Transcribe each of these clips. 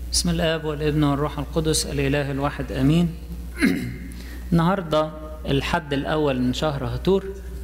بسم الاب والابن والروح القدس الاله الواحد امين النهارده الحد الاول من شهر هتور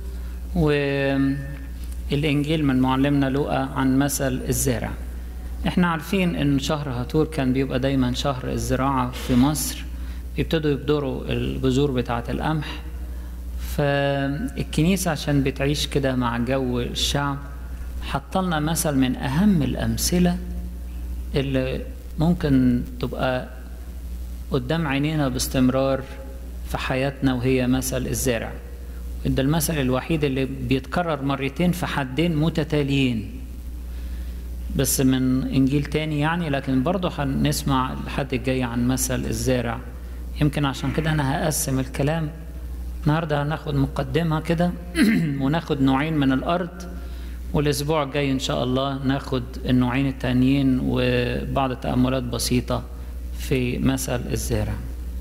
والانجيل من معلمنا لوقا عن مثل الزارع احنا عارفين ان شهر هتور كان بيبقى دايما شهر الزراعه في مصر بيبتدوا يبدروا البذور بتاعه القمح فالكنيسه عشان بتعيش كده مع جو الشعب حطلنا مثل من اهم الامثله اللي ممكن تبقى قدام عينينا باستمرار في حياتنا وهي مثل الزارع ده المثل الوحيد اللي بيتكرر مرتين في حدين متتاليين بس من انجيل تاني يعني لكن برضه هنسمع الحد الجاي عن مثل الزارع يمكن عشان كده انا هقسم الكلام النهارده هناخد مقدمه كده وناخد نوعين من الارض والاسبوع الجاي ان شاء الله ناخد النوعين التانيين وبعض تاملات بسيطه في مثل الزارع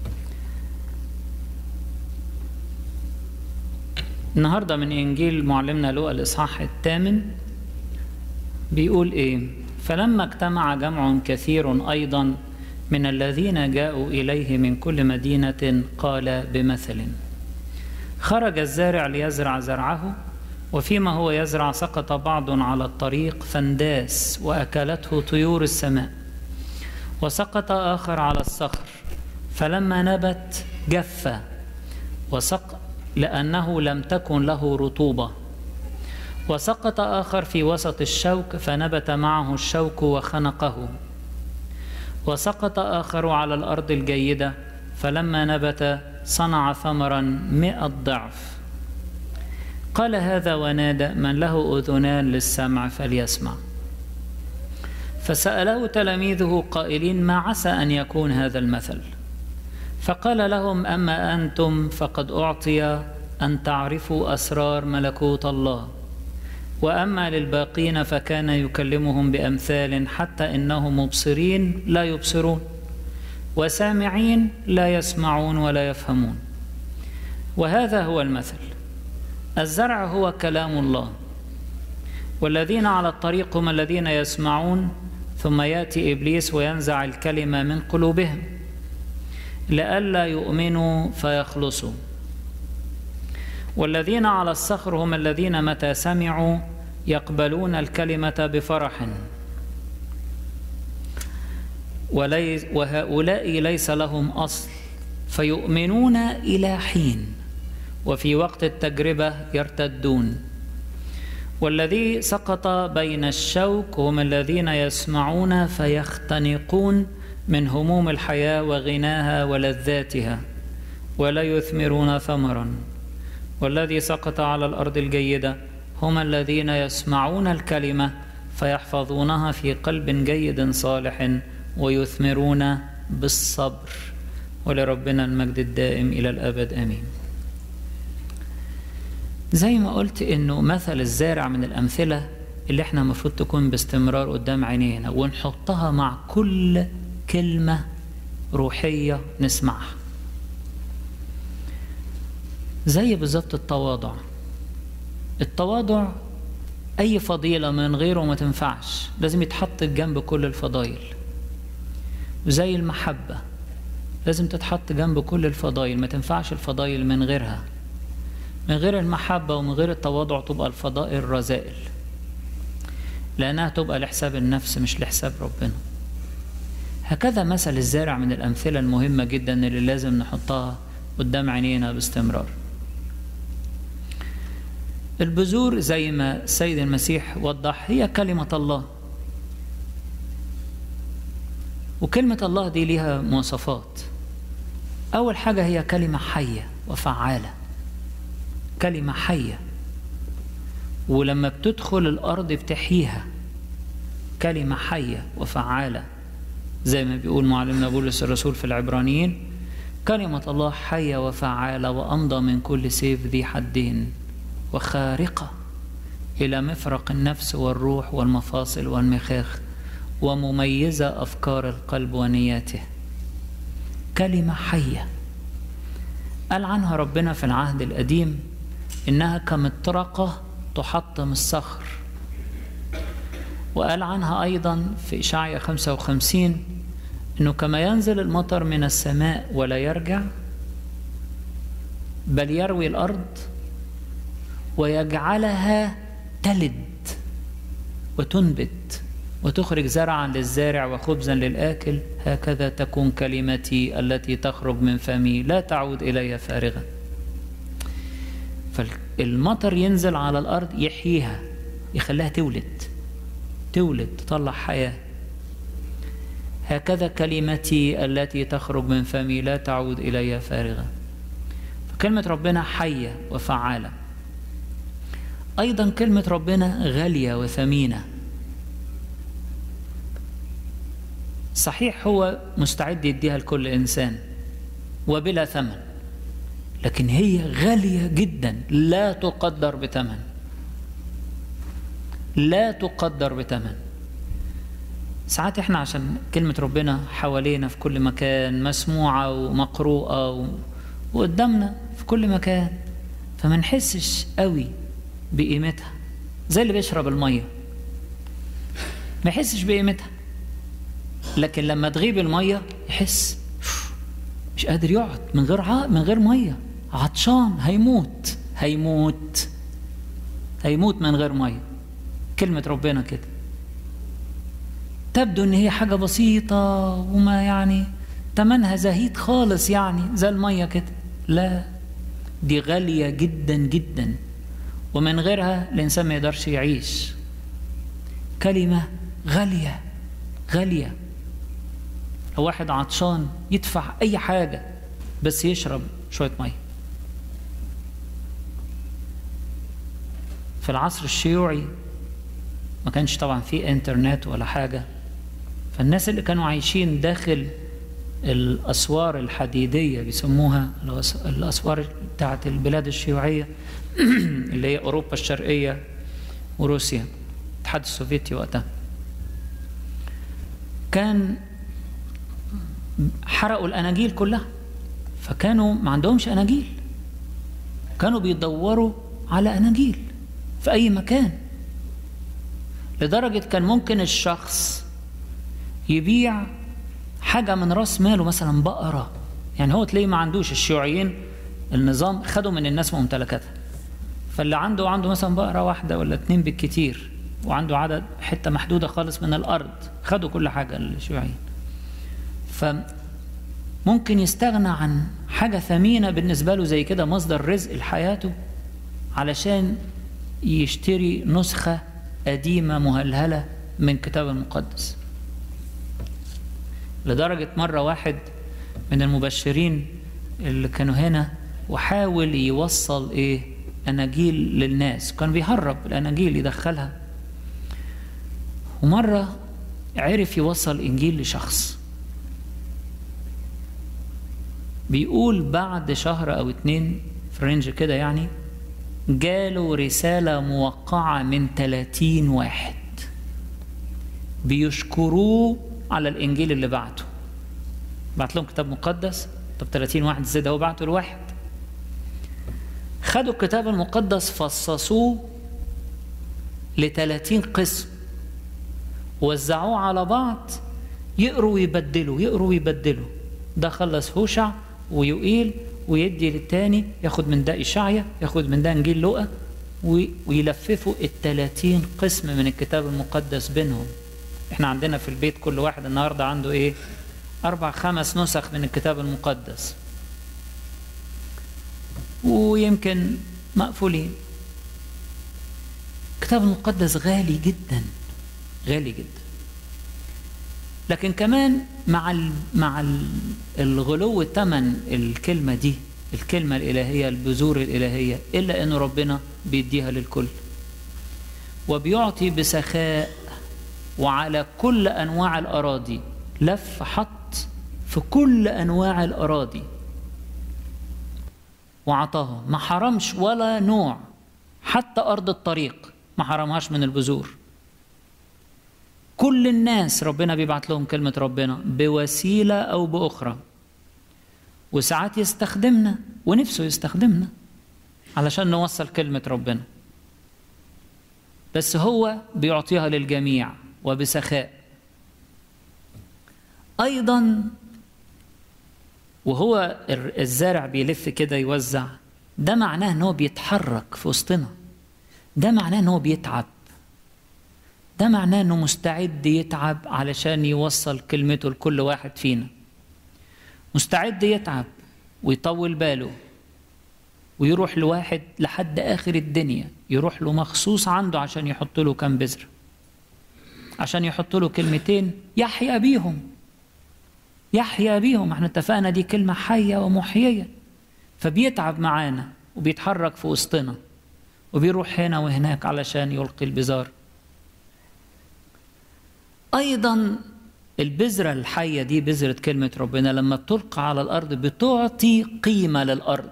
النهارده من انجيل معلمنا لوقا الاصحاح الثامن بيقول ايه فلما اجتمع جمع كثير ايضا من الذين جاءوا اليه من كل مدينه قال بمثل خرج الزارع ليزرع زرعه وفيما هو يزرع سقط بعض على الطريق فانداس واكلته طيور السماء وسقط اخر على الصخر فلما نبت جف وسق لانه لم تكن له رطوبه وسقط اخر في وسط الشوك فنبت معه الشوك وخنقه وسقط اخر على الارض الجيده فلما نبت صنع ثمرا مئة ضعف قال هذا ونادى من له اذنان للسمع فليسمع فساله تلاميذه قائلين ما عسى ان يكون هذا المثل فقال لهم اما انتم فقد اعطي ان تعرفوا اسرار ملكوت الله واما للباقين فكان يكلمهم بامثال حتى انهم مبصرين لا يبصرون وسامعين لا يسمعون ولا يفهمون وهذا هو المثل الزرع هو كلام الله والذين على الطريق هم الذين يسمعون ثم ياتي ابليس وينزع الكلمه من قلوبهم لئلا يؤمنوا فيخلصوا والذين على الصخر هم الذين متى سمعوا يقبلون الكلمه بفرح وليس وهؤلاء ليس لهم اصل فيؤمنون الى حين وفي وقت التجربه يرتدون والذي سقط بين الشوك هم الذين يسمعون فيختنقون من هموم الحياه وغناها ولذاتها ولا يثمرون ثمرا والذي سقط على الارض الجيده هم الذين يسمعون الكلمه فيحفظونها في قلب جيد صالح ويثمرون بالصبر ولربنا المجد الدائم الى الابد امين زي ما قلت انه مثل الزارع من الامثله اللي احنا المفروض تكون باستمرار قدام عينينا ونحطها مع كل كلمه روحيه نسمعها زي بالظبط التواضع التواضع اي فضيله من غيره ما تنفعش لازم يتحط جنب كل الفضائل وزي المحبه لازم تتحط جنب كل الفضائل ما تنفعش الفضائل من غيرها من غير المحبة ومن غير التواضع تبقى الفضائل رذائل لأنها تبقى لحساب النفس مش لحساب ربنا هكذا مثل الزارع من الأمثلة المهمة جدا اللي لازم نحطها قدام عينينا باستمرار البذور زي ما السيد المسيح وضح هي كلمة الله وكلمة الله دي ليها مواصفات أول حاجة هي كلمة حية وفعالة كلمة حية ولما بتدخل الأرض بتحييها كلمة حية وفعالة زي ما بيقول معلمنا بولس الرسول في العبرانيين كلمة الله حية وفعالة وأمضى من كل سيف ذي حدين وخارقة إلى مفرق النفس والروح والمفاصل والمخاخ ومميزة أفكار القلب ونياته كلمة حية قال عنها ربنا في العهد القديم إنها كمطرقة تحطم الصخر وقال عنها أيضا في إشعيا 55 انه كما ينزل المطر من السماء ولا يرجع بل يروي الارض ويجعلها تلد وتنبت وتخرج زرعا للزارع وخبزا للاكل هكذا تكون كلمتي التي تخرج من فمي لا تعود الي فارغه فالمطر ينزل على الارض يحييها يخليها تولد تولد تطلع حياه هكذا كلمتي التي تخرج من فمي لا تعود الي فارغه فكلمه ربنا حيه وفعاله ايضا كلمه ربنا غاليه وثمينه صحيح هو مستعد يديها لكل انسان وبلا ثمن لكن هي غاليه جدا لا تقدر بثمن لا تقدر بثمن ساعات احنا عشان كلمة ربنا حوالينا في كل مكان مسموعة ومقروءة و... وقدامنا في كل مكان فما نحسش قوي بقيمتها زي اللي بيشرب المية ما يحسش بقيمتها لكن لما تغيب المية يحس مش قادر يقعد من غير ع... من غير مية عطشان هيموت هيموت هيموت من غير مية كلمة ربنا كده تبدو ان هي حاجة بسيطة وما يعني تمنها زهيد خالص يعني زي المية كده لا دي غالية جدا جدا ومن غيرها الإنسان ما يقدرش يعيش كلمة غالية غالية لو واحد عطشان يدفع أي حاجة بس يشرب شوية مية في العصر الشيوعي ما كانش طبعا في انترنت ولا حاجة فالناس اللي كانوا عايشين داخل الأسوار الحديدية بيسموها الأسوار بتاعت البلاد الشيوعية اللي هي أوروبا الشرقية وروسيا الاتحاد السوفيتي وقتها كان حرقوا الأناجيل كلها فكانوا ما عندهمش أناجيل كانوا بيدوروا على أناجيل في أي مكان لدرجة كان ممكن الشخص يبيع حاجة من راس ماله مثلا بقرة يعني هو تلاقيه ما عندوش الشيوعيين النظام خدوا من الناس ممتلكاتها فاللي عنده عنده مثلا بقرة واحدة ولا اتنين بالكتير وعنده عدد حتة محدودة خالص من الأرض خدوا كل حاجة الشيوعيين فممكن يستغنى عن حاجة ثمينة بالنسبة له زي كده مصدر رزق لحياته علشان يشتري نسخة قديمة مهلهلة من كتاب المقدس لدرجة مرة واحد من المبشرين اللي كانوا هنا وحاول يوصل ايه اناجيل للناس كان بيهرب الاناجيل يدخلها ومرة عرف يوصل انجيل لشخص بيقول بعد شهر او اتنين في رينج كده يعني جاله رسالة موقعة من 30 واحد بيشكروه على الانجيل اللي بعته بعت لهم كتاب مقدس طب 30 واحد ازاي ده هو بعته لواحد خدوا الكتاب المقدس فصصوه ل 30 قسم وزعوه على بعض يقروا ويبدلوا يقروا ويبدلوا ده خلص هوشع ويقيل ويدي للتاني ياخد من ده إشعيا ياخد من ده إنجيل لوقا ويلففوا التلاتين قسم من الكتاب المقدس بينهم احنا عندنا في البيت كل واحد النهاردة عنده ايه أربع خمس نسخ من الكتاب المقدس ويمكن مقفولين الكتاب المقدس غالي جدا غالي جدا لكن كمان مع ال مع ال الغلو ثمن الكلمة دي الكلمة الإلهية البذور الإلهية إلا أن ربنا بيديها للكل وبيعطي بسخاء وعلى كل أنواع الأراضي لف حط في كل أنواع الأراضي وعطاهم ما حرمش ولا نوع حتى أرض الطريق ما حرمهاش من البذور كل الناس ربنا بيبعت لهم كلمة ربنا بوسيلة أو بأخرى وساعات يستخدمنا ونفسه يستخدمنا علشان نوصل كلمة ربنا بس هو بيعطيها للجميع وبسخاء أيضا وهو الزارع بيلف كده يوزع ده معناه ان هو بيتحرك في وسطنا ده معناه ان هو بيتعب ده معناه انه مستعد يتعب علشان يوصل كلمته لكل واحد فينا مستعد يتعب ويطول باله ويروح لواحد لحد اخر الدنيا يروح له مخصوص عنده عشان يحط له كام بذره عشان يحط له كلمتين يحيا بيهم يحيا بيهم احنا اتفقنا دي كلمه حيه ومحييه فبيتعب معانا وبيتحرك في وسطنا وبيروح هنا وهناك علشان يلقي البزار ايضا البذره الحيه دي بذره كلمه ربنا لما بتلقى على الارض بتعطي قيمه للارض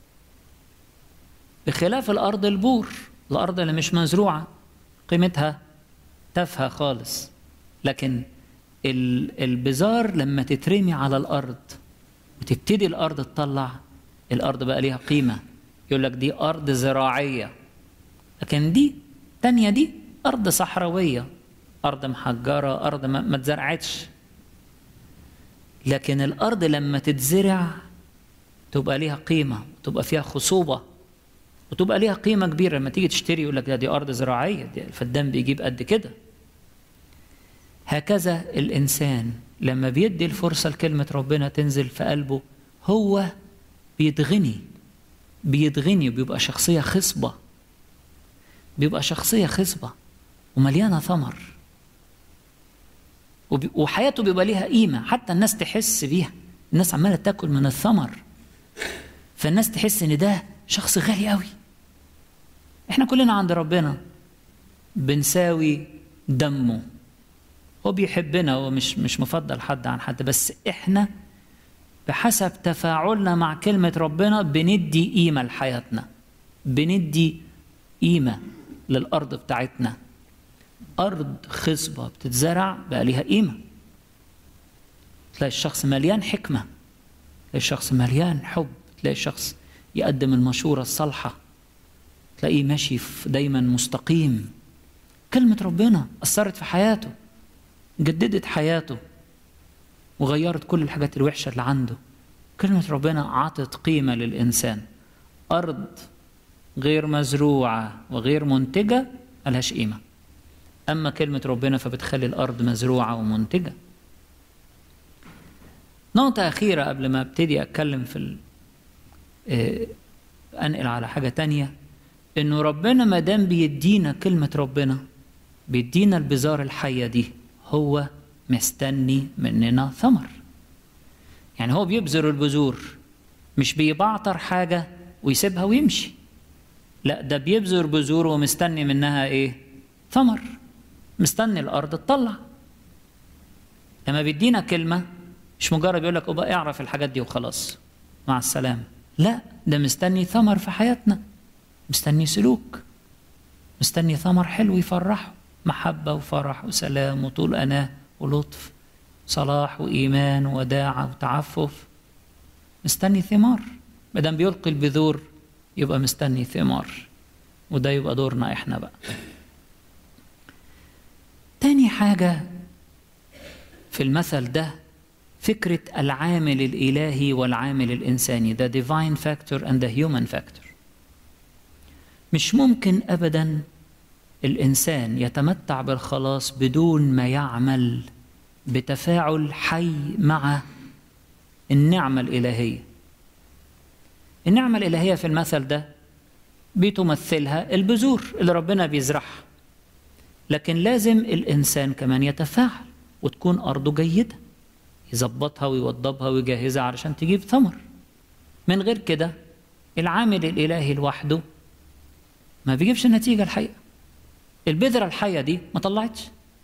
بخلاف الارض البور الارض اللي مش مزروعه قيمتها تافهه خالص لكن البزار لما تترمي على الارض وتبتدي الارض تطلع الارض بقى ليها قيمه يقول لك دي ارض زراعيه لكن دي تانية دي ارض صحراويه ارض محجره ارض ما, ما اتزرعتش لكن الارض لما تتزرع تبقى ليها قيمه تبقى فيها خصوبه وتبقى ليها قيمه كبيره لما تيجي تشتري يقول لك ده دي ارض زراعيه دي الفدان بيجيب قد كده هكذا الانسان لما بيدي الفرصه لكلمه ربنا تنزل في قلبه هو بيتغني بيتغني بيبقى شخصيه خصبه بيبقى شخصيه خصبه ومليانه ثمر وحياته بيبقى ليها قيمه حتى الناس تحس بيها الناس عماله تاكل من الثمر فالناس تحس ان ده شخص غالي قوي احنا كلنا عند ربنا بنساوي دمه هو بيحبنا هو مش مش مفضل حد عن حد بس احنا بحسب تفاعلنا مع كلمة ربنا بندي قيمة لحياتنا بندي قيمة للأرض بتاعتنا أرض خصبة بتتزرع بقى ليها قيمة تلاقي الشخص مليان حكمة تلاقي الشخص مليان حب تلاقي الشخص يقدم المشورة الصالحة تلاقيه ماشي دايما مستقيم كلمة ربنا أثرت في حياته جددت حياته وغيرت كل الحاجات الوحشة اللي عنده كلمة ربنا عطت قيمة للإنسان أرض غير مزروعة وغير منتجة ملهاش قيمة أما كلمة ربنا فبتخلي الأرض مزروعة ومنتجة نقطة أخيرة قبل ما ابتدي أتكلم في ال... آه أنقل على حاجة تانية إنه ربنا ما دام بيدينا كلمة ربنا بيدينا البزار الحية دي هو مستني مننا ثمر يعني هو بيبذر البذور مش بيبعتر حاجة ويسيبها ويمشي لا ده بيبذر بذور ومستني منها ايه ثمر مستني الارض تطلع لما بيدينا كلمة مش مجرد يقول لك ابقى اعرف الحاجات دي وخلاص مع السلامة لا ده مستني ثمر في حياتنا مستني سلوك مستني ثمر حلو يفرحه محبة وفرح وسلام وطول أناة ولطف صلاح وإيمان وداعة وتعفف مستني ثمار مادام بيلقي البذور يبقى مستني ثمار وده يبقى دورنا احنا بقى تاني حاجة في المثل ده فكرة العامل الإلهي والعامل الإنساني the divine factor and the human factor مش ممكن أبدا الإنسان يتمتع بالخلاص بدون ما يعمل بتفاعل حي مع النعمة الإلهية النعمة الإلهية في المثل ده بتمثلها البذور اللي ربنا بيزرعها لكن لازم الإنسان كمان يتفاعل وتكون أرضه جيدة يظبطها ويوضبها ويجهزها علشان تجيب ثمر من غير كده العامل الإلهي لوحده ما بيجيبش النتيجة الحقيقة البذرة الحية دي ما طلعتش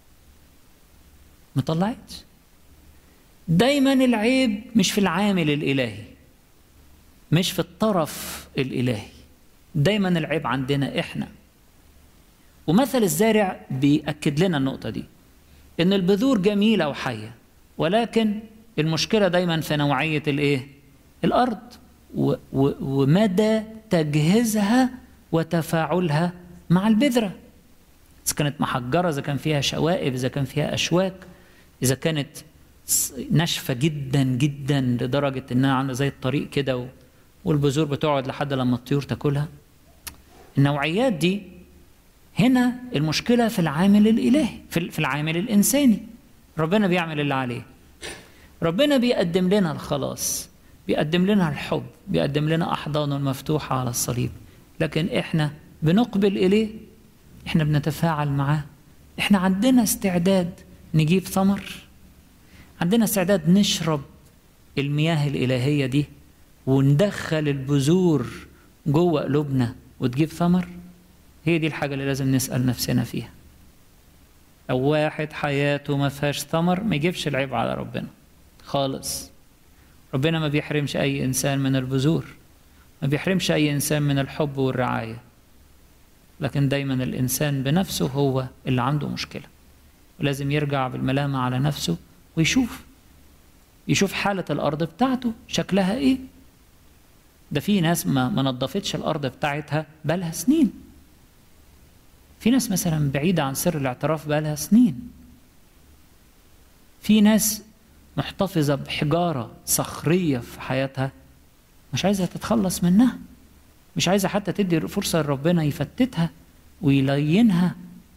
ما طلعتش دايما العيب مش في العامل الإلهي مش في الطرف الإلهي دايما العيب عندنا إحنا ومثل الزارع بيأكد لنا النقطة دي إن البذور جميلة وحية ولكن المشكلة دايما في نوعية الإيه؟ الأرض و و ومدى تجهيزها وتفاعلها مع البذرة إذا كانت محجرة إذا كان فيها شوائب إذا كان فيها أشواك إذا كانت ناشفة جدا جدا لدرجة إنها عاملة زي الطريق كده والبذور بتقعد لحد لما الطيور تاكلها النوعيات دي هنا المشكلة في العامل الإلهي في العامل الإنساني ربنا بيعمل اللي عليه ربنا بيقدم لنا الخلاص بيقدم لنا الحب بيقدم لنا أحضانه المفتوحة على الصليب لكن إحنا بنقبل إليه إحنا بنتفاعل معاه إحنا عندنا استعداد نجيب ثمر عندنا استعداد نشرب المياه الإلهية دي وندخل البذور جوه قلوبنا وتجيب ثمر هي دي الحاجة اللي لازم نسأل نفسنا فيها أو واحد حياته ما فيهاش ثمر ما يجيبش العيب على ربنا خالص ربنا ما بيحرمش أي إنسان من البذور ما بيحرمش أي إنسان من الحب والرعاية لكن دايما الإنسان بنفسه هو اللي عنده مشكلة ولازم يرجع بالملامة على نفسه ويشوف يشوف حالة الأرض بتاعته شكلها إيه ده في ناس ما ما نظفتش الأرض بتاعتها بقالها سنين في ناس مثلا بعيدة عن سر الاعتراف بقالها سنين في ناس محتفظة بحجارة صخرية في حياتها مش عايزة تتخلص منها مش عايزة حتى تدي فرصة لربنا يفتتها ويلينها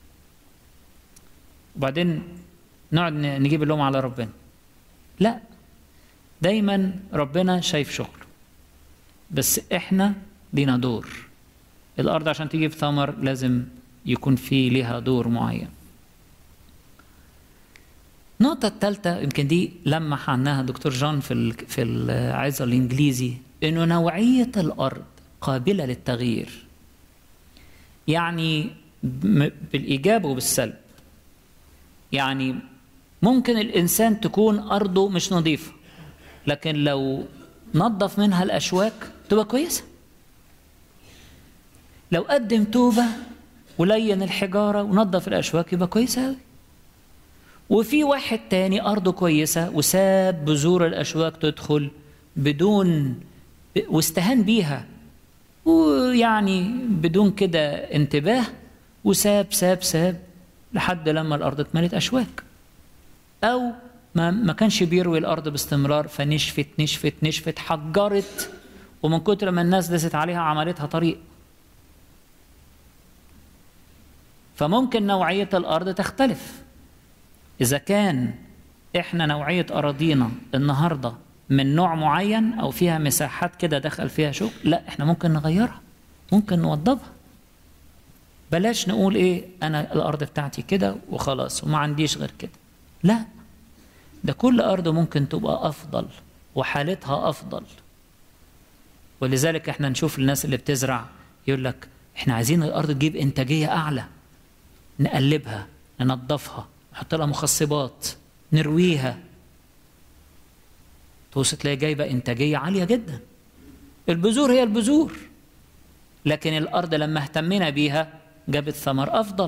وبعدين نقعد نجيب اللوم على ربنا لا دايما ربنا شايف شغله بس احنا لينا دور الارض عشان تجيب ثمر لازم يكون في ليها دور معين النقطة الثالثة يمكن دي لمح عنها دكتور جون في في العظة الإنجليزي إنه نوعية الأرض قابلة للتغيير. يعني بالإيجاب وبالسلب. يعني ممكن الإنسان تكون أرضه مش نظيفة لكن لو نظف منها الأشواك تبقى كويسة. لو قدم توبة ولين الحجارة ونظف الأشواك يبقى كويسة أوي. وفي واحد تاني أرضه كويسة وساب بذور الأشواك تدخل بدون واستهان بيها ويعني بدون كده انتباه وساب ساب ساب لحد لما الأرض اتملت أشواك أو ما ما كانش بيروي الأرض باستمرار فنشفت نشفت نشفت حجرت ومن كتر ما الناس دست عليها عملتها طريق فممكن نوعية الأرض تختلف إذا كان إحنا نوعية أراضينا النهاردة من نوع معين أو فيها مساحات كده دخل فيها شغل لا إحنا ممكن نغيرها ممكن نوضبها بلاش نقول إيه أنا الأرض بتاعتي كده وخلاص وما عنديش غير كده لا ده كل أرض ممكن تبقى أفضل وحالتها أفضل ولذلك إحنا نشوف الناس اللي بتزرع يقول لك إحنا عايزين الأرض تجيب إنتاجية أعلى نقلبها ننظفها نحط لها مخصبات نرويها توصل تلاقي جايبه انتاجيه عاليه جدا البذور هي البذور لكن الارض لما اهتمينا بيها جابت ثمر افضل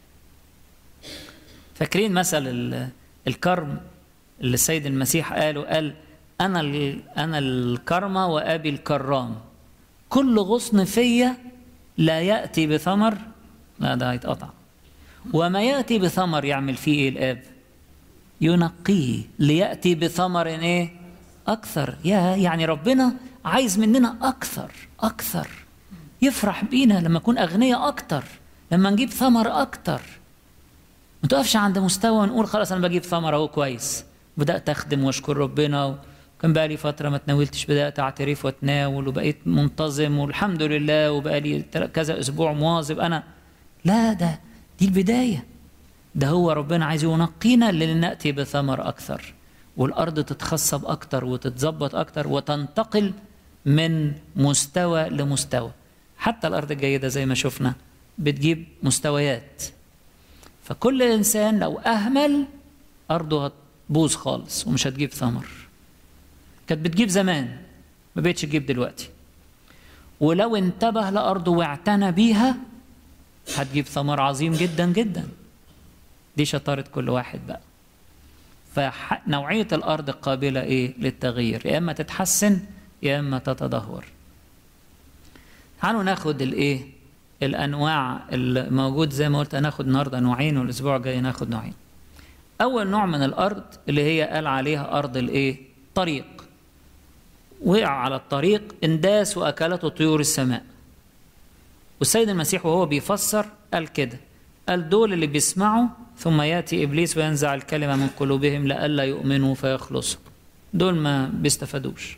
فاكرين مثل الكرم اللي السيد المسيح قاله قال انا انا الكرمه وابي الكرام كل غصن فيا لا ياتي بثمر لا ده هيتقطع وما ياتي بثمر يعمل فيه ايه الاب ينقيه لياتي بثمر ايه اكثر يا يعني ربنا عايز مننا اكثر اكثر يفرح بينا لما نكون اغنياء اكتر لما نجيب ثمر اكتر ما تقفش عند مستوى ونقول خلاص انا بجيب ثمر اهو كويس بدات اخدم واشكر ربنا وكان بقى لي فتره ما تناولتش بدات اعترف واتناول وبقيت منتظم والحمد لله وبقى لي كذا اسبوع مواظب انا لا ده دي البداية ده هو ربنا عايز ينقينا لنأتي بثمر أكثر والأرض تتخصب أكتر وتتظبط أكتر وتنتقل من مستوى لمستوى حتى الأرض الجيدة زي ما شفنا بتجيب مستويات فكل إنسان لو أهمل أرضه هتبوظ خالص ومش هتجيب ثمر كانت بتجيب زمان ما بقتش تجيب دلوقتي ولو انتبه لأرضه واعتنى بيها هتجيب ثمر عظيم جدا جدا دي شطارة كل واحد بقى فنوعية الأرض قابلة إيه للتغيير يا إما تتحسن يا إما تتدهور تعالوا ناخد الإيه الأنواع الموجود زي ما قلت هناخد النهاردة نوعين والأسبوع الجاي ناخد نوعين أول نوع من الأرض اللي هي قال عليها أرض الإيه؟ طريق وقع على الطريق انداس وأكلته طيور السماء والسيد المسيح وهو بيفسر قال كده قال دول اللي بيسمعوا ثم يأتي إبليس وينزع الكلمة من قلوبهم لئلا يؤمنوا فيخلصوا دول ما بيستفادوش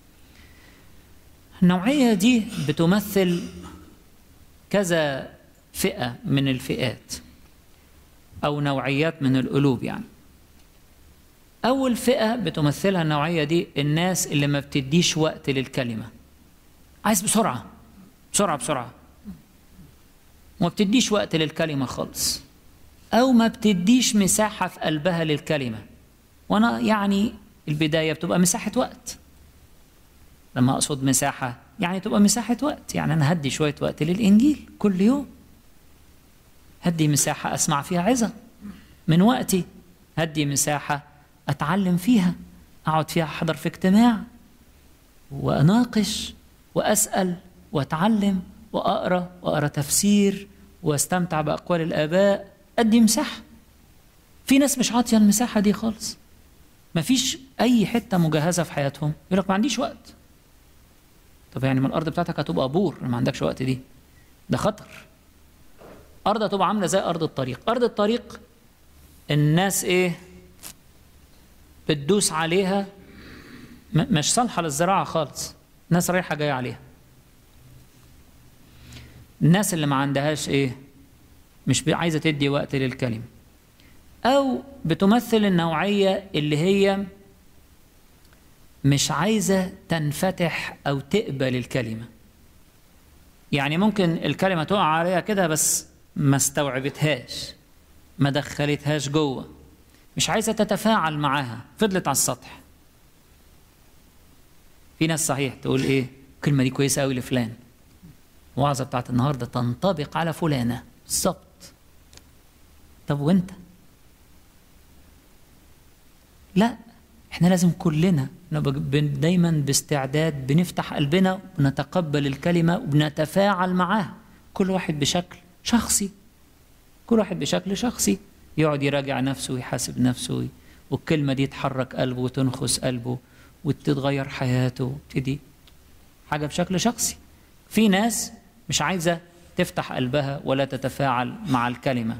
النوعية دي بتمثل كذا فئة من الفئات أو نوعيات من القلوب يعني أول فئة بتمثلها النوعية دي الناس اللي ما بتديش وقت للكلمة عايز بسرعة بسرعة بسرعة وما بتديش وقت للكلمة خالص أو ما بتديش مساحة في قلبها للكلمة وأنا يعني البداية بتبقى مساحة وقت لما أقصد مساحة يعني تبقى مساحة وقت يعني أنا هدي شوية وقت للإنجيل كل يوم هدي مساحة أسمع فيها عظة من وقتي هدي مساحة أتعلم فيها أقعد فيها أحضر في اجتماع وأناقش وأسأل وأتعلم وأقرأ وأقرأ تفسير واستمتع بأقوال الآباء أدي مساحة في ناس مش عاطية المساحة دي خالص مفيش أي حتة مجهزة في حياتهم يقول لك ما عنديش وقت طب يعني ما الأرض بتاعتك هتبقى بور ما عندكش وقت دي ده خطر أرض هتبقى عاملة زي أرض الطريق أرض الطريق الناس إيه بتدوس عليها مش صالحة للزراعة خالص ناس رايحة جاية عليها الناس اللي ما عندهاش ايه مش عايزة تدي وقت للكلمة أو بتمثل النوعية اللي هي مش عايزة تنفتح أو تقبل الكلمة يعني ممكن الكلمة تقع عليها كده بس ما استوعبتهاش ما دخلتهاش جوه مش عايزة تتفاعل معاها فضلت على السطح في ناس صحيح تقول ايه الكلمة دي كويسة قوي لفلان الوعظة بتاعت النهاردة تنطبق على فلانة بالظبط طب وانت لا احنا لازم كلنا نبقى دايما باستعداد بنفتح قلبنا ونتقبل الكلمة وبنتفاعل معاها كل واحد بشكل شخصي كل واحد بشكل شخصي يقعد يراجع نفسه ويحاسب نفسه والكلمة دي تحرك قلبه وتنخس قلبه وتتغير حياته وتدي حاجة بشكل شخصي في ناس مش عايزة تفتح قلبها ولا تتفاعل مع الكلمة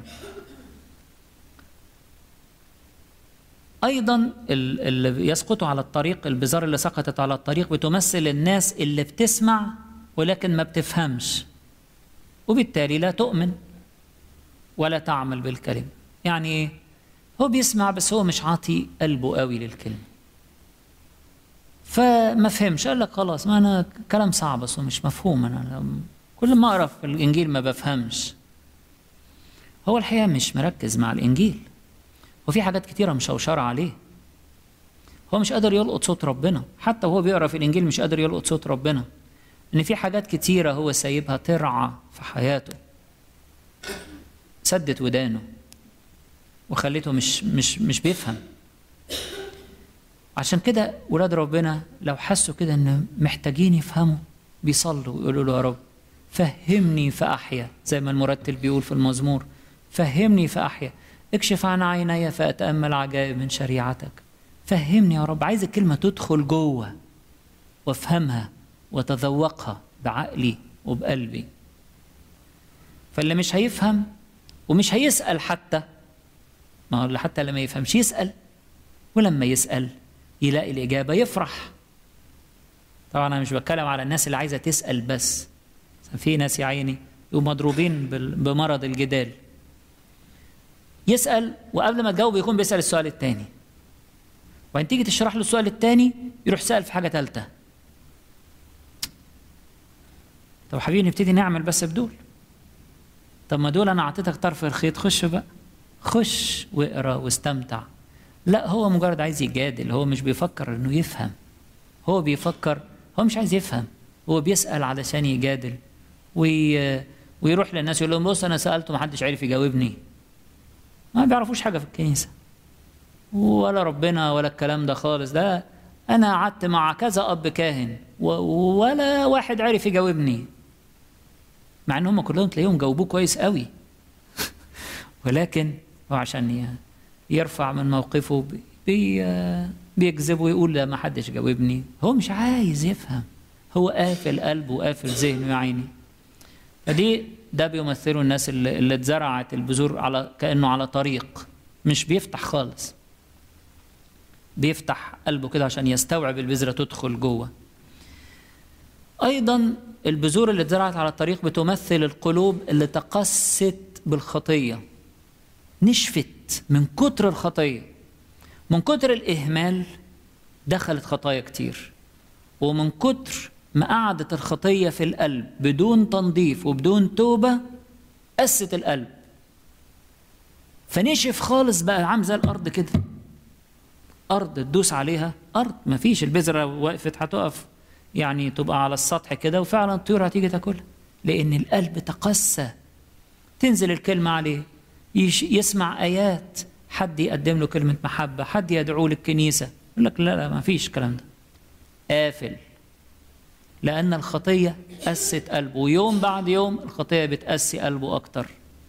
أيضا اللي يسقطوا على الطريق البزار اللي سقطت على الطريق بتمثل الناس اللي بتسمع ولكن ما بتفهمش وبالتالي لا تؤمن ولا تعمل بالكلمة يعني ايه هو بيسمع بس هو مش عاطي قلبه قوي للكلمة فما فهمش قال لك خلاص ما انا كلام صعب بس مش مفهوم انا كل ما اقرا في الانجيل ما بفهمش هو الحقيقه مش مركز مع الانجيل وفي حاجات كتيره مشوشره عليه هو مش قادر يلقط صوت ربنا حتى وهو بيقرا في الانجيل مش قادر يلقط صوت ربنا ان في حاجات كتيره هو سايبها ترعى في حياته سدت ودانه وخليته مش مش مش بيفهم عشان كده ولاد ربنا لو حسوا كده ان محتاجين يفهموا بيصلوا ويقولوا له يا رب فهمني فاحيا زي ما المرتل بيقول في المزمور فهمني فاحيا اكشف عن عيني فاتامل عجائب من شريعتك فهمني يا رب عايز الكلمه تدخل جوه وافهمها وتذوقها بعقلي وبقلبي فاللي مش هيفهم ومش هيسال حتى ما هو حتى لما يفهمش يسال ولما يسال يلاقي الإجابة يفرح طبعا أنا مش بتكلم على الناس اللي عايزة تسأل بس في ناس يا عيني يبقوا مضروبين بمرض الجدال يسأل وقبل ما تجاوب يكون بيسأل السؤال الثاني وبعدين تيجي تشرح له السؤال الثاني يروح سأل في حاجة ثالثة طب حبيبي نبتدي نعمل بس بدول طب ما دول أنا أعطيتك طرف الخيط خش بقى خش واقرا واستمتع لا هو مجرد عايز يجادل هو مش بيفكر انه يفهم هو بيفكر هو مش عايز يفهم هو بيسأل علشان يجادل وي... ويروح للناس يقول لهم بص انا سألته محدش عارف يجاوبني ما بيعرفوش حاجة في الكنيسة ولا ربنا ولا الكلام ده خالص ده انا قعدت مع كذا اب كاهن و... ولا واحد عارف يجاوبني مع ان هم كلهم تلاقيهم جاوبوه كويس قوي ولكن هو عشان يرفع من موقفه بي بيكذب ويقول لا ما حدش جاوبني هو مش عايز يفهم هو قافل قلبه وقافل ذهنه يا عيني فدي ده بيمثلوا الناس اللي, اللي اتزرعت البذور على كانه على طريق مش بيفتح خالص بيفتح قلبه كده عشان يستوعب البذره تدخل جوه ايضا البذور اللي اتزرعت على الطريق بتمثل القلوب اللي تقست بالخطيه نشفت من كتر الخطيه من كتر الاهمال دخلت خطايا كتير ومن كتر ما قعدت الخطيه في القلب بدون تنظيف وبدون توبه قست القلب فنشف خالص بقى عامل زي الارض كده ارض تدوس عليها ارض ما فيش البذره وقفت هتقف يعني تبقى على السطح كده وفعلا الطيور هتيجي تاكلها لان القلب تقسى تنزل الكلمه عليه يسمع ايات حد يقدم له كلمه محبه حد يدعوه للكنيسه يقول لك لا لا ما فيش الكلام ده قافل لأن الخطية قست قلبه ويوم بعد يوم الخطية بتقسي قلبه أكتر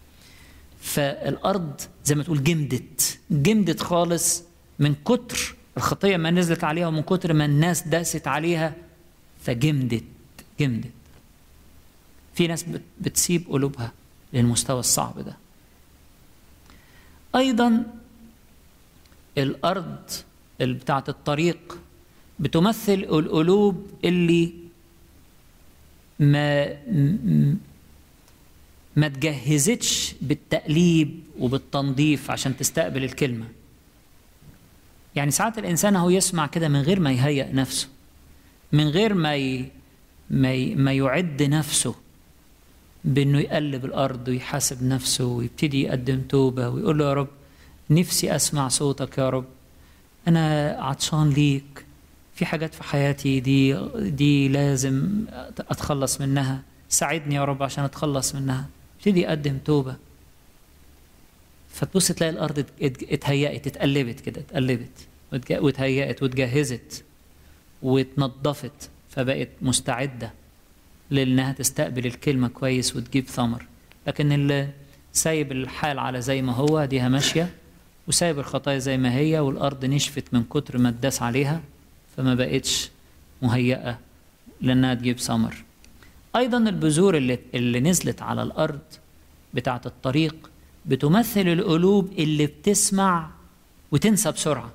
فالأرض زي ما تقول جمدت جمدت خالص من كتر الخطية ما نزلت عليها ومن كتر ما الناس داست عليها فجمدت جمدت في ناس بتسيب قلوبها للمستوى الصعب ده أيضا الأرض بتاعت الطريق بتمثل القلوب اللي ما ما تجهزتش بالتقليب وبالتنظيف عشان تستقبل الكلمه يعني ساعات الانسان هو يسمع كده من غير ما يهيئ نفسه من غير ما ي... ما, ي... ما يعد نفسه بانه يقلب الارض ويحاسب نفسه ويبتدي يقدم توبه ويقول له يا رب نفسي اسمع صوتك يا رب انا عطشان ليك في حاجات في حياتي دي دي لازم اتخلص منها ساعدني يا رب عشان اتخلص منها ابتدي اقدم توبه فتبص تلاقي الارض اتهيأت اتقلبت كده اتقلبت واتهيأت واتجهزت واتنضفت فبقت مستعده لانها تستقبل الكلمه كويس وتجيب ثمر لكن اللي سايب الحال على زي ما هو ديها ماشيه وسايب الخطايا زي ما هي والارض نشفت من كتر ما اتداس عليها فما بقتش مهيئة لأنها تجيب ثمر أيضا البذور اللي, اللي نزلت على الأرض بتاعة الطريق بتمثل القلوب اللي بتسمع وتنسى بسرعة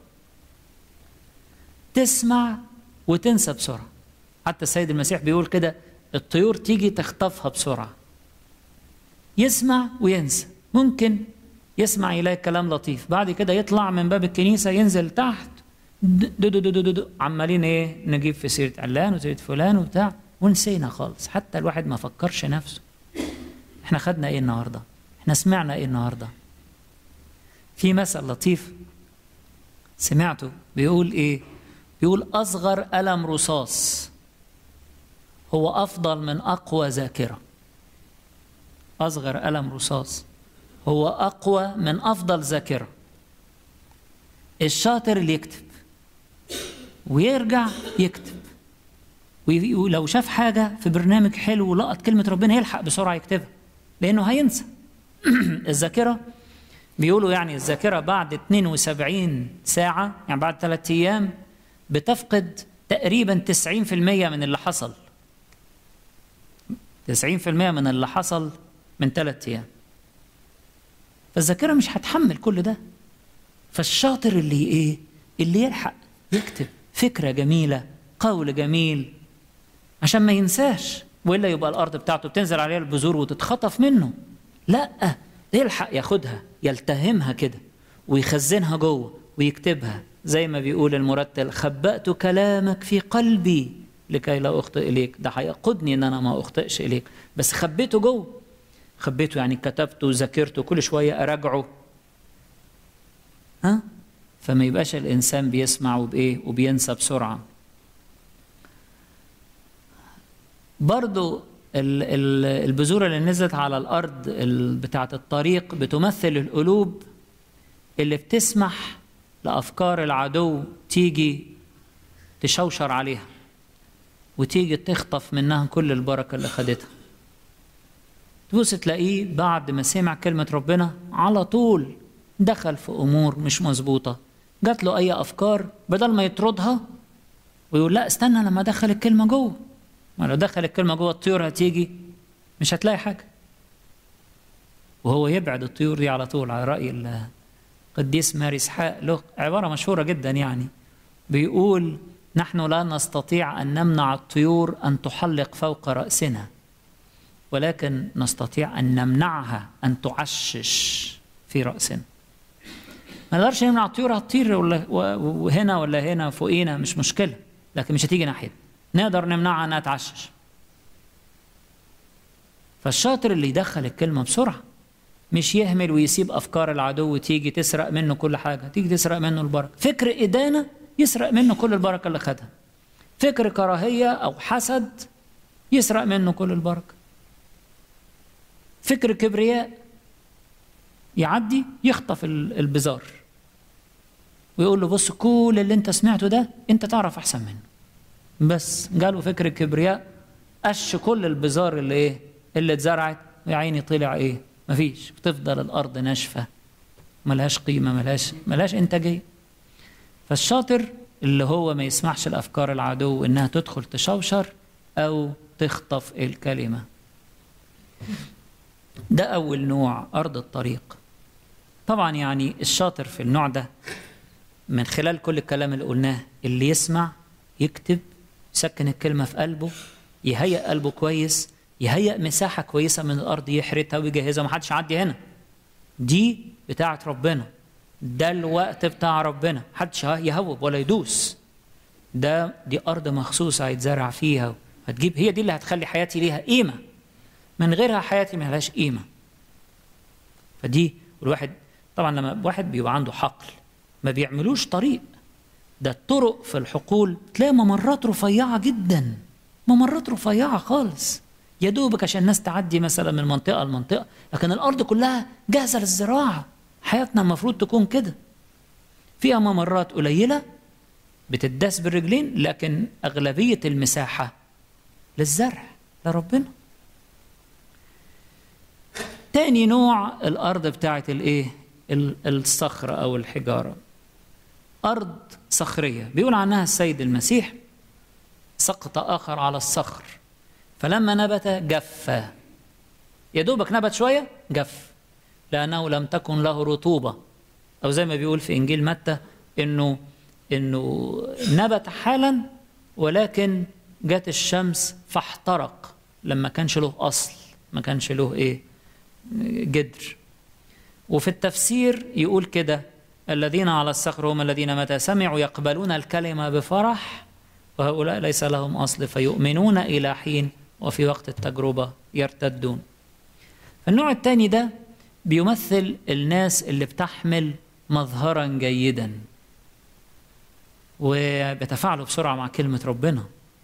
تسمع وتنسى بسرعة حتى السيد المسيح بيقول كده الطيور تيجي تخطفها بسرعة يسمع وينسى ممكن يسمع يلاقي كلام لطيف بعد كده يطلع من باب الكنيسة ينزل تحت دو دو دو دو دو عمالين ايه نجيب في سيره علان وسيره فلان وبتاع ونسينا خالص حتى الواحد ما فكرش نفسه احنا خدنا ايه النهارده احنا سمعنا ايه النهارده في مثل لطيف سمعته بيقول ايه بيقول اصغر قلم رصاص هو افضل من اقوى ذاكره اصغر قلم رصاص هو اقوى من افضل ذاكره الشاطر اللي يكتب ويرجع يكتب ولو شاف حاجة في برنامج حلو ولقط كلمة ربنا يلحق بسرعة يكتبها لأنه هينسى الذاكرة بيقولوا يعني الذاكرة بعد 72 ساعة يعني بعد ثلاثة أيام بتفقد تقريبا 90% من اللي حصل 90% من اللي حصل من ثلاثة أيام فالذاكرة مش هتحمل كل ده فالشاطر اللي ايه اللي يلحق يكتب فكرة جميلة قول جميل عشان ما ينساش والا يبقى الارض بتاعته بتنزل عليها البذور وتتخطف منه لا يلحق ياخدها يلتهمها كده ويخزنها جوه ويكتبها زي ما بيقول المرتل خبأت كلامك في قلبي لكي لا اخطئ اليك ده هيقودني ان انا ما اخطئش اليك بس خبيته جوه خبيته يعني كتبته وذاكرته كل شويه اراجعه ها فما يبقاش الانسان بيسمع وبايه وبينسى بسرعه برضو البذور اللي نزلت على الارض بتاعه الطريق بتمثل القلوب اللي بتسمح لافكار العدو تيجي تشوشر عليها وتيجي تخطف منها كل البركه اللي خدتها تبص تلاقيه بعد ما سمع كلمه ربنا على طول دخل في امور مش مظبوطه جات له اي افكار بدل ما يطردها ويقول لا استنى لما ادخل الكلمه جوه ما لو دخل الكلمه جوه الطيور هتيجي مش هتلاقي حاجه وهو يبعد الطيور دي على طول على راي القديس ماري اسحاق له عباره مشهوره جدا يعني بيقول نحن لا نستطيع ان نمنع الطيور ان تحلق فوق راسنا ولكن نستطيع ان نمنعها ان تعشش في راسنا ما نقدرش نمنع الطيور هتطير ولا وهنا ولا هنا فوقينا مش مشكله لكن مش هتيجي ناحيتنا نقدر نمنعها انها تعشش فالشاطر اللي يدخل الكلمه بسرعه مش يهمل ويسيب افكار العدو تيجي تسرق منه كل حاجه تيجي تسرق منه البركه فكر ادانه يسرق منه كل البركه اللي خدها فكر كراهيه او حسد يسرق منه كل البركه فكر كبرياء يعدي يخطف البزار ويقول له بص كل اللي انت سمعته ده انت تعرف احسن منه بس جاله فكر الكبرياء قش كل البزار اللي ايه اللي اتزرعت ويا عيني طلع ايه مفيش بتفضل الارض ناشفه ملهاش قيمه ملهاش ملهاش انتاجيه فالشاطر اللي هو ما يسمحش لافكار العدو انها تدخل تشوشر او تخطف الكلمه ده اول نوع ارض الطريق طبعا يعني الشاطر في النوع ده من خلال كل الكلام اللي قلناه اللي يسمع يكتب يسكن الكلمه في قلبه يهيئ قلبه كويس يهيئ مساحه كويسه من الارض يحرتها ويجهزها محدش يعدي هنا دي بتاعه ربنا ده الوقت بتاع ربنا محدش يهوب ولا يدوس ده دي ارض مخصوصه هيتزرع فيها هتجيب هي دي اللي هتخلي حياتي ليها قيمه من غيرها حياتي ما لهاش قيمه فدي والواحد طبعا لما واحد بيبقى عنده حقل ما بيعملوش طريق ده الطرق في الحقول تلاقي ممرات رفيعه جدا ممرات رفيعه خالص يا دوبك عشان الناس تعدي مثلا من منطقه لمنطقه لكن الارض كلها جاهزه للزراعه حياتنا المفروض تكون كده فيها ممرات قليله بتداس بالرجلين لكن اغلبيه المساحه للزرع لربنا تاني نوع الارض بتاعت الايه الصخره او الحجاره ارض صخريه بيقول عنها السيد المسيح سقط اخر على الصخر فلما نبت جف يا دوبك نبت شويه جف لانه لم تكن له رطوبه او زي ما بيقول في انجيل متى انه انه نبت حالا ولكن جت الشمس فاحترق لما كانش له اصل ما كانش له ايه جدر وفي التفسير يقول كده الذين على الصخر هم الذين متى سمعوا يقبلون الكلمه بفرح وهؤلاء ليس لهم اصل فيؤمنون الى حين وفي وقت التجربه يرتدون النوع الثاني ده بيمثل الناس اللي بتحمل مظهرا جيدا وبيتفاعلوا بسرعه مع كلمه ربنا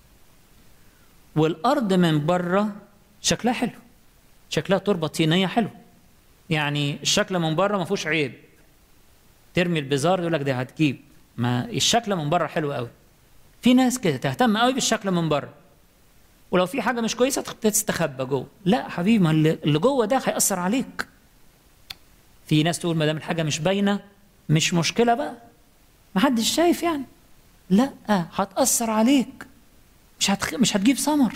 والارض من بره شكلها حلو شكلها تربه طينيه حلو يعني الشكل من بره ما فيهوش عيب ترمي البزار يقول لك ده هتجيب ما الشكل من بره حلو قوي في ناس كده تهتم قوي بالشكل من بره ولو في حاجه مش كويسه تستخبى جوه لا حبيبي ما اللي جوه ده هيأثر عليك في ناس تقول ما دام الحاجه مش باينه مش مشكله بقى ما حدش شايف يعني لا هتأثر عليك مش هتخ... مش هتجيب ثمر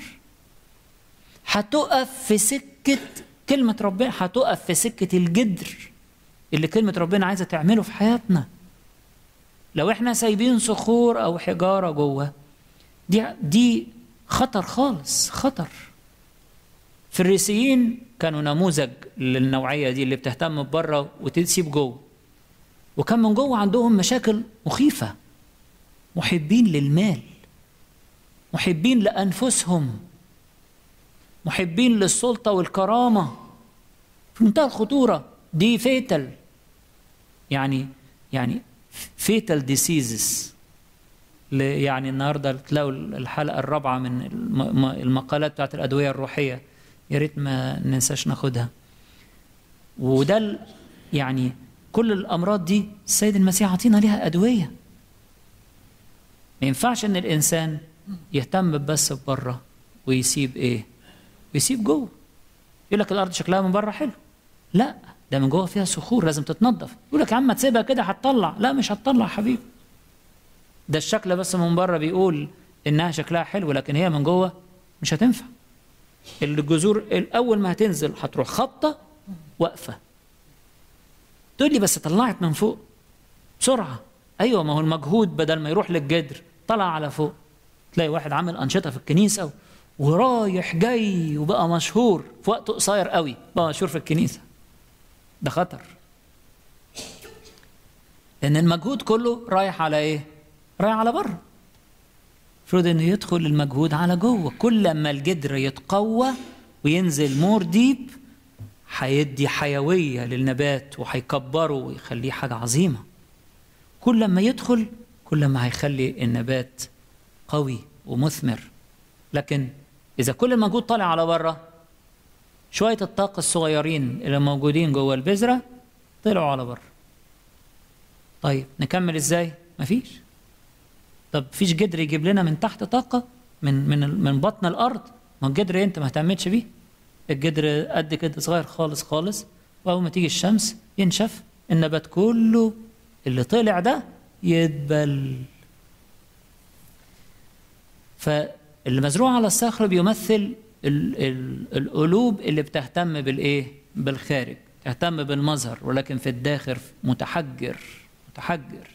هتقف في سكه كلمه ربنا هتقف في سكه الجدر اللي كلمه ربنا عايزه تعمله في حياتنا لو احنا سايبين صخور او حجاره جوه دي دي خطر خالص خطر الفريسيين كانوا نموذج للنوعيه دي اللي بتهتم بره وتسيب جوه وكان من جوه عندهم مشاكل مخيفه محبين للمال محبين لانفسهم محبين للسلطه والكرامه في منتهى الخطوره دي فيتل يعني يعني فيتال ديسيزز يعني النهارده تلاقوا الحلقه الرابعه من المقالات بتاعت الادويه الروحيه يا ريت ما ننساش ناخدها وده يعني كل الامراض دي السيد المسيح عطينا ليها ادويه ما ينفعش ان الانسان يهتم بس بره ويسيب ايه ويسيب جوه يقول لك الارض شكلها من بره حلو لا ده من جوه فيها صخور لازم تتنضف يقول لك يا عم ما تسيبها كده هتطلع لا مش هتطلع يا حبيبي ده الشكل بس من بره بيقول انها شكلها حلو لكن هي من جوه مش هتنفع الجذور الاول ما هتنزل هتروح خبطه واقفه تقول لي بس طلعت من فوق بسرعه ايوه ما هو المجهود بدل ما يروح للجدر طلع على فوق تلاقي واحد عامل انشطه في الكنيسه ورايح جاي وبقى مشهور في وقت قصير قوي بقى مشهور في الكنيسه ده خطر لان المجهود كله رايح على ايه رايح على بره المفروض انه يدخل المجهود على جوه كل ما الجدر يتقوى وينزل مور ديب هيدي حيويه للنبات وهيكبره ويخليه حاجه عظيمه كل ما يدخل كل ما هيخلي النبات قوي ومثمر لكن اذا كل المجهود طالع على بره شويه الطاقه الصغيرين اللي موجودين جوه البذره طلعوا على بره طيب نكمل ازاي مفيش طب فيش جدر يجيب لنا من تحت طاقة من من من بطن الأرض ما الجدر أنت ما اهتمتش بيه الجدر قد كده صغير خالص خالص وأول ما تيجي الشمس ينشف النبات كله اللي طلع ده يدبل فاللي مزروع على الصخر بيمثل ال ال القلوب اللي بتهتم بالإيه؟ بالخارج تهتم بالمظهر ولكن في الداخل متحجر متحجر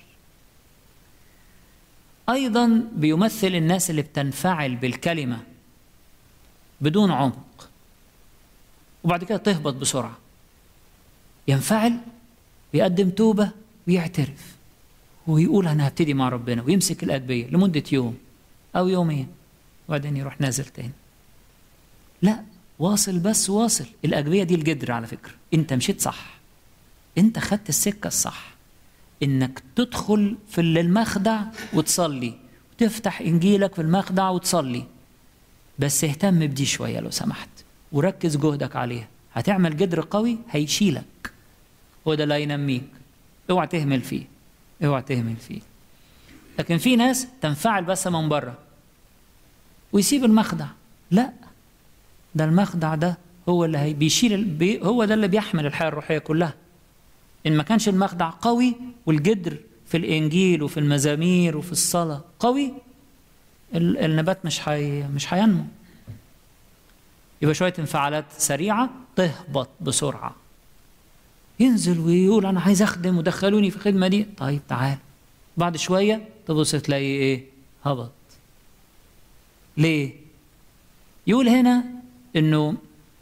ايضا بيمثل الناس اللي بتنفعل بالكلمه بدون عمق وبعد كده تهبط بسرعه ينفعل ويقدم توبه ويعترف ويقول انا هبتدي مع ربنا ويمسك الادبيه لمده يوم او يومين وبعدين يروح نازل تاني لا واصل بس واصل الادبيه دي الجدر على فكره انت مشيت صح انت خدت السكه الصح انك تدخل في المخدع وتصلي وتفتح انجيلك في المخدع وتصلي بس اهتم بدي شويه لو سمحت وركز جهدك عليها هتعمل جدر قوي هيشيلك هو ده اللي هينميك اوعى تهمل فيه اوعى تهمل فيه لكن في ناس تنفعل بس من بره ويسيب المخدع لا ده المخدع ده هو اللي هي بيشيل بي هو ده اللي بيحمل الحياه الروحيه كلها ان ما كانش المخدع قوي والجدر في الانجيل وفي المزامير وفي الصلاه قوي النبات مش حي مش هينمو يبقى شويه انفعالات سريعه تهبط بسرعه ينزل ويقول انا عايز اخدم ودخلوني في الخدمه دي طيب تعال بعد شويه تبص تلاقي ايه هبط ليه يقول هنا انه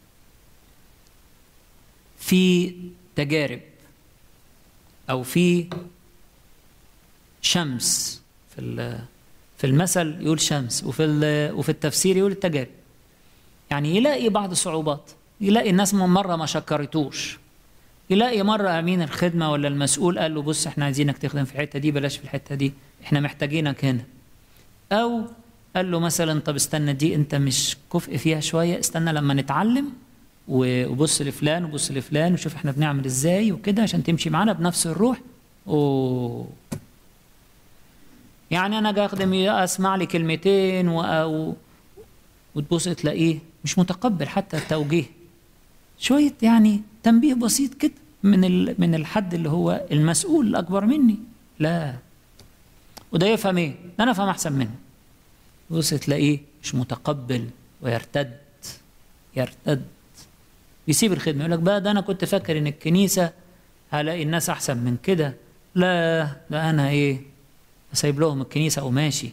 في تجارب او في شمس في في المثل يقول شمس وفي وفي التفسير يقول التجارب يعني يلاقي بعض الصعوبات يلاقي الناس من مره ما شكرتوش يلاقي مره امين الخدمه ولا المسؤول قال له بص احنا عايزينك تخدم في الحته دي بلاش في الحته دي احنا محتاجينك هنا او قال له مثلا طب استنى دي انت مش كفء فيها شويه استنى لما نتعلم وبص لفلان وبص لفلان وشوف احنا بنعمل ازاي وكده عشان تمشي معانا بنفس الروح اوه يعني انا جاي اخدم اسمع لي كلمتين و... وتبص تلاقيه مش متقبل حتى التوجيه شويه يعني تنبيه بسيط كده من ال... من الحد اللي هو المسؤول الاكبر مني لا وده يفهم ايه ده انا افهم احسن منه بص تلاقيه مش متقبل ويرتد يرتد يسيب الخدمه يقول لك بقى ده انا كنت فاكر ان الكنيسه هلاقي الناس احسن من كده لا ده انا ايه سايب لهم الكنيسه وماشي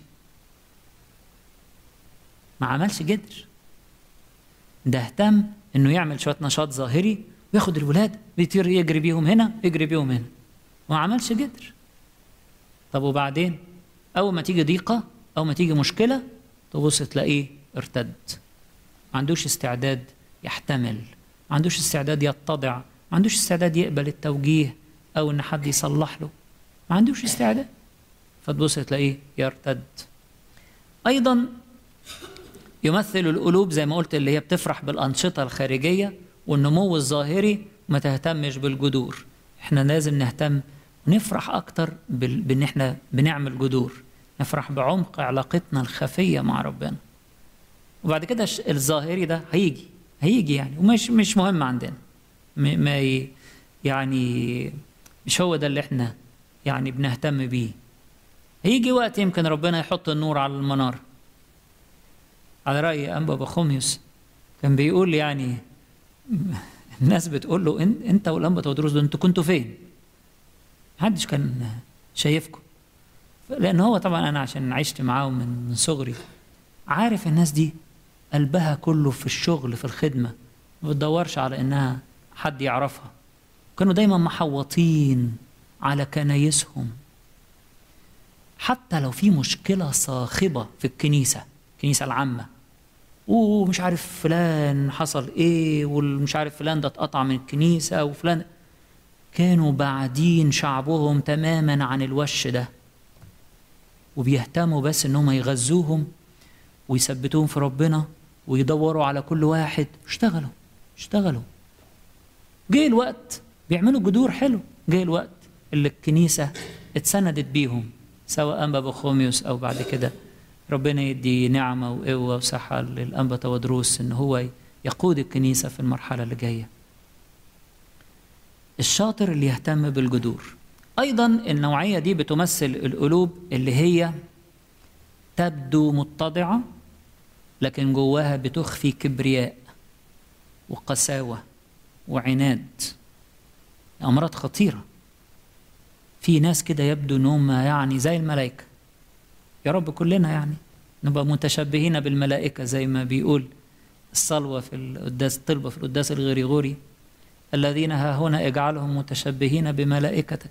ما عملش جدر ده اهتم انه يعمل شويه نشاط ظاهري وياخد الولاد بيطير يجري بيهم هنا يجري بيهم هنا وما عملش جدر طب وبعدين اول ما تيجي ضيقه او ما تيجي مشكله تبص تلاقيه ارتد ما عندوش استعداد يحتمل ما عندوش استعداد يتضع ما عندوش استعداد يقبل التوجيه او ان حد يصلح له ما عندوش استعداد فتبص تلاقيه يرتد ايضا يمثل القلوب زي ما قلت اللي هي بتفرح بالانشطه الخارجيه والنمو الظاهري ما تهتمش بالجذور احنا لازم نهتم ونفرح اكتر بان احنا بنعمل جذور نفرح بعمق علاقتنا الخفيه مع ربنا وبعد كده الظاهري ده هيجي هيجي يعني ومش مش مهم عندنا ما ي... يعني مش هو ده اللي احنا يعني بنهتم بيه هيجي وقت يمكن ربنا يحط النور على المنار على رأي أنبا بخوميوس كان بيقول يعني الناس بتقول له انت والأنبا تودروس دول انتوا كنتوا فين؟ محدش كان شايفكم لأن هو طبعا أنا عشان عشت معاهم من صغري عارف الناس دي قلبها كله في الشغل في الخدمة ما بتدورش على إنها حد يعرفها كانوا دايما محوطين على كنايسهم حتى لو في مشكلة صاخبة في الكنيسة الكنيسة العامة ومش عارف فلان حصل ايه والمش عارف فلان ده اتقطع من الكنيسة وفلان كانوا بعدين شعبهم تماما عن الوش ده وبيهتموا بس انهم يغذوهم ويثبتوهم في ربنا ويدوروا على كل واحد اشتغلوا اشتغلوا جه الوقت بيعملوا جذور حلو جه الوقت اللي الكنيسة اتسندت بيهم سواء أنبا بخوميوس أو بعد كده ربنا يدي نعمة وقوة وصحة للأنبا تودروس إن هو يقود الكنيسة في المرحلة اللي جاية الشاطر اللي يهتم بالجذور أيضا النوعية دي بتمثل القلوب اللي هي تبدو متضعة لكن جواها بتخفي كبرياء وقساوة وعناد أمراض خطيرة في ناس كده يبدو انهم يعني زي الملائكة يا رب كلنا يعني نبقى متشبهين بالملائكة زي ما بيقول الصلوة في القداس الطلبة في القداس الغريغوري الذين ها هنا اجعلهم متشبهين بملائكتك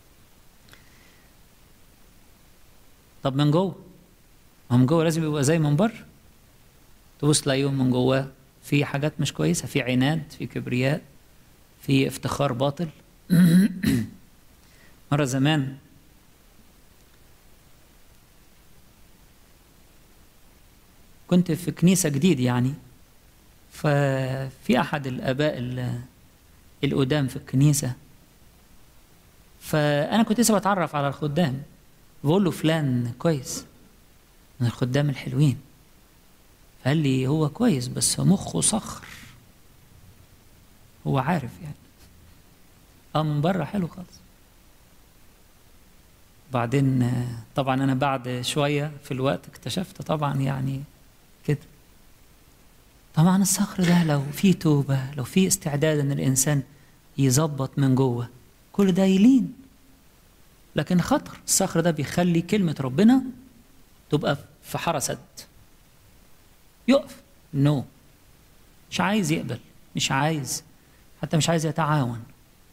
طب من جوه ما من جوه لازم يبقى زي من بره تبص تلاقيهم من جواه في حاجات مش كويسة في عناد في كبرياء في افتخار باطل مرة زمان كنت في كنيسة جديد يعني ففي أحد الآباء القدام في الكنيسة فأنا كنت لسه بتعرف على الخدام بقول له فلان كويس من الخدام الحلوين فقال لي هو كويس بس مخه صخر هو عارف يعني اه من بره حلو خالص بعدين طبعا انا بعد شويه في الوقت اكتشفت طبعا يعني كده طبعا الصخر ده لو في توبه لو في استعداد ان الانسان يظبط من جوه كل ده يلين لكن خطر الصخر ده بيخلي كلمه ربنا تبقى في حرسد يقف نو no. مش عايز يقبل مش عايز حتى مش عايز يتعاون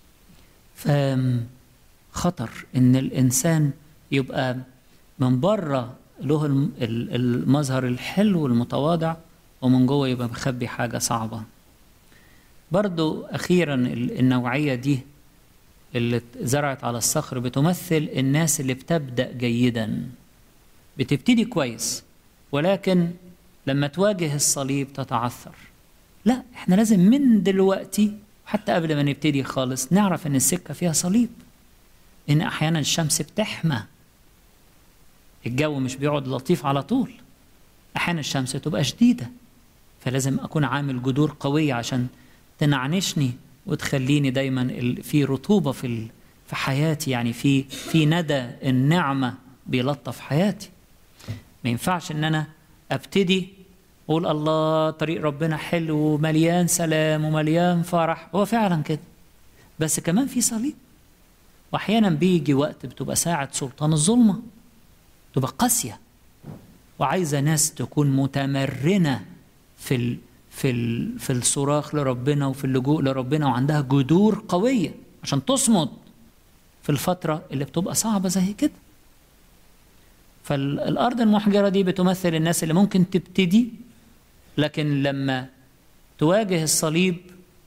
فخطر ان الانسان يبقى من بره له المظهر الحلو المتواضع ومن جوه يبقى مخبي حاجة صعبة برضو أخيرا النوعية دي اللي زرعت على الصخر بتمثل الناس اللي بتبدأ جيدا بتبتدي كويس ولكن لما تواجه الصليب تتعثر لا احنا لازم من دلوقتي حتى قبل ما نبتدي خالص نعرف ان السكه فيها صليب ان احيانا الشمس بتحمى الجو مش بيقعد لطيف على طول احيانا الشمس تبقى شديده فلازم اكون عامل جذور قويه عشان تنعنشني وتخليني دايما في رطوبه في في حياتي يعني في في ندى النعمه بيلطف حياتي ما ينفعش ان انا ابتدي اقول الله طريق ربنا حلو ومليان سلام ومليان فرح هو فعلا كده بس كمان في صليب واحيانا بيجي وقت بتبقى ساعه سلطان الظلمه تبقى قاسيه وعايزه ناس تكون متمرنه في ال في ال في الصراخ لربنا وفي اللجوء لربنا وعندها جذور قويه عشان تصمد في الفتره اللي بتبقى صعبه زي كده فالارض المحجره دي بتمثل الناس اللي ممكن تبتدي لكن لما تواجه الصليب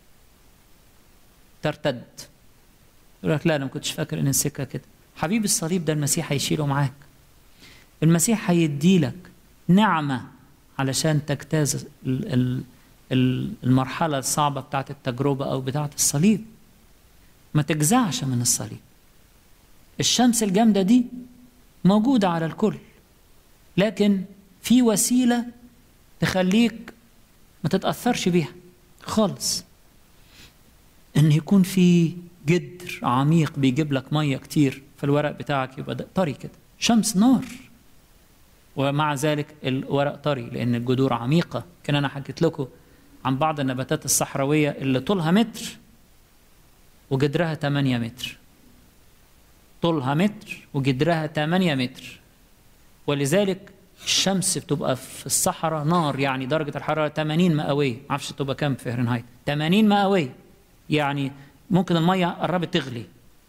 ترتد يقول لك لا انا ما كنتش فاكر ان السكه كده حبيب الصليب ده المسيح هيشيله معاك المسيح هيديلك نعمه علشان تجتاز المرحله الصعبه بتاعت التجربه او بتاعت الصليب ما تجزعش من الصليب الشمس الجامده دي موجوده على الكل لكن في وسيله تخليك ما تتأثرش بيها خالص إن يكون في جدر عميق بيجيب لك ميه كتير فالورق بتاعك يبقى طري كده شمس نار ومع ذلك الورق طري لان الجذور عميقه كان انا حكيت لكم عن بعض النباتات الصحراويه اللي طولها متر وجدرها 8 متر طولها متر وجدرها 8 متر ولذلك الشمس بتبقى في الصحراء نار يعني درجة الحرارة 80 مئوية معرفش تبقى كام فهرنهايت 80 مئوية يعني ممكن المية قربت تغلي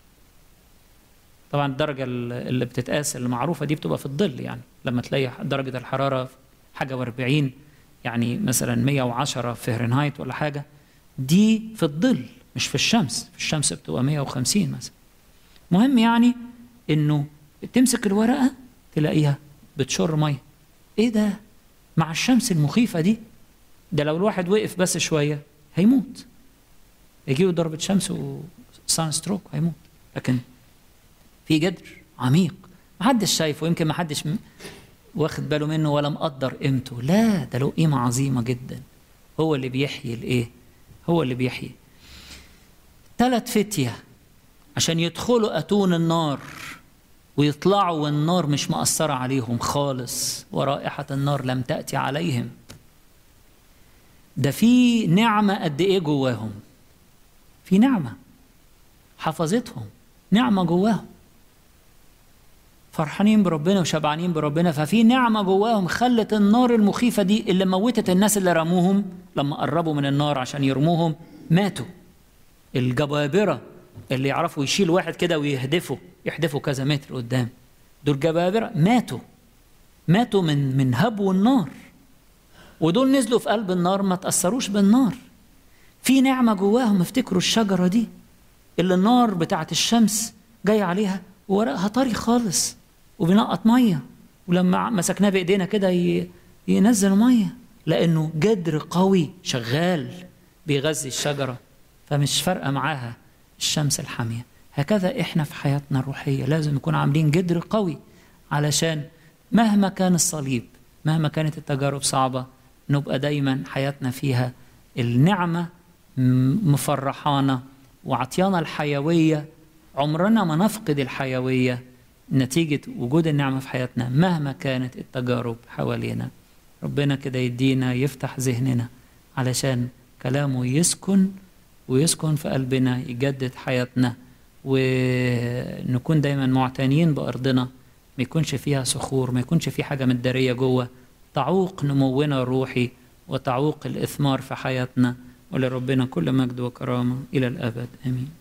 طبعا الدرجة اللي بتتقاس المعروفة دي بتبقى في الظل يعني لما تلاقي درجة الحرارة حاجة و40 يعني مثلا 110 فهرنهايت ولا حاجة دي في الظل مش في الشمس في الشمس بتبقى 150 مثلا مهم يعني انه تمسك الورقة تلاقيها بتشر ميه ايه ده مع الشمس المخيفه دي ده لو الواحد وقف بس شويه هيموت يجيله ضربه شمس وسان ستروك هيموت لكن في جدر عميق محدش شايفه يمكن محدش واخد باله منه ولا مقدر قيمته لا ده له قيمه عظيمه جدا هو اللي بيحيي الايه هو اللي بيحيي ثلاث فتيه عشان يدخلوا اتون النار ويطلعوا والنار مش مأثرة عليهم خالص ورائحة النار لم تأتي عليهم ده في نعمة قد إيه جواهم في نعمة حفظتهم نعمة جواهم فرحانين بربنا وشبعانين بربنا ففي نعمة جواهم خلت النار المخيفة دي اللي موتت الناس اللي رموهم لما قربوا من النار عشان يرموهم ماتوا الجبابرة اللي يعرفوا يشيل واحد كده ويهدفوا يحدفوا كذا متر قدام دول جبابرة ماتوا ماتوا من من هبو النار ودول نزلوا في قلب النار ما تأثروش بالنار في نعمة جواهم افتكروا الشجرة دي اللي النار بتاعت الشمس جاي عليها وورقها طري خالص وبينقط مية ولما مسكناه بإيدينا كده ينزل مية لأنه جدر قوي شغال بيغذي الشجرة فمش فارقة معاها الشمس الحامية هكذا احنا في حياتنا الروحية لازم نكون عاملين جدر قوي علشان مهما كان الصليب مهما كانت التجارب صعبة نبقى دايما حياتنا فيها النعمة مفرحانا وعطيانا الحيوية عمرنا ما نفقد الحيوية نتيجة وجود النعمة في حياتنا مهما كانت التجارب حوالينا ربنا كده يدينا يفتح ذهننا علشان كلامه يسكن ويسكن في قلبنا يجدد حياتنا ونكون دايما معتنيين بأرضنا ما يكونش فيها صخور ما يكونش في حاجة متدارية جوه تعوق نمونا الروحي وتعوق الإثمار في حياتنا ولربنا كل مجد وكرامة إلى الأبد آمين